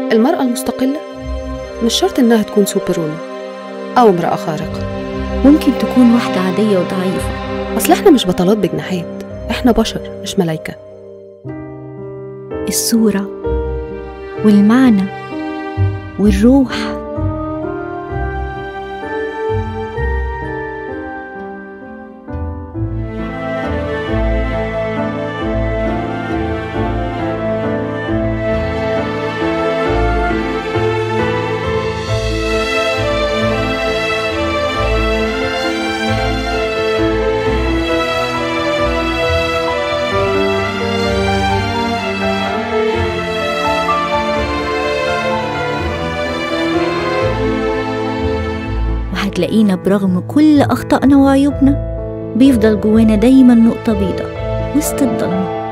المرأة المستقلة مش شرط إنها تكون سوبر وومن أو امرأة خارقة ممكن تكون واحدة عادية وضعيفة أصل إحنا مش بطلات بجناحات إحنا بشر مش ملايكة الصورة والمعنى والروح وهتلاقينا برغم كل أخطائنا وعيوبنا بيفضل جوانا دايما نقطة بيضة وسط الضلمة